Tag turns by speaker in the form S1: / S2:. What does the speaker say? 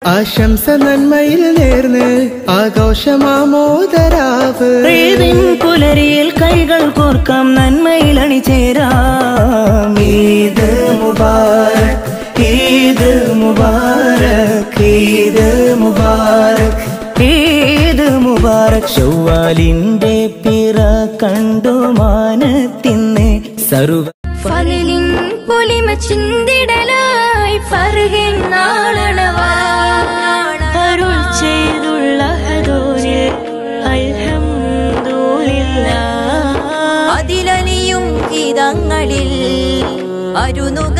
S1: ആശംസ നന്മയിൽ നേർന്ന് ആഘോഷമാമോദരാവ്
S2: ഏതിൻ പുലരിയിൽ കൈകൾ കോർക്കാം നന്മയിൽ അണിചേരാം ഈദ് മുബാരക് ഈദ് മുബാരക് ഈദ് മുബാരക് ഈദ് മുബാരക് ഷവ്വാലിന്റെ പിറ കണ്ടു മാനത്തിന്ന് സർവ
S3: ഫലിലിൻ പൊലിമ ചിന്തിടലായി ഫർഹിൻ നാളണവാണ്
S2: അരുൾ ചെയ്തുള്ള ഹദോരെ അൽഹംദുലില്ലാ
S3: അതിലലിയും ഗീതങ്ങളിൽ അരുനുക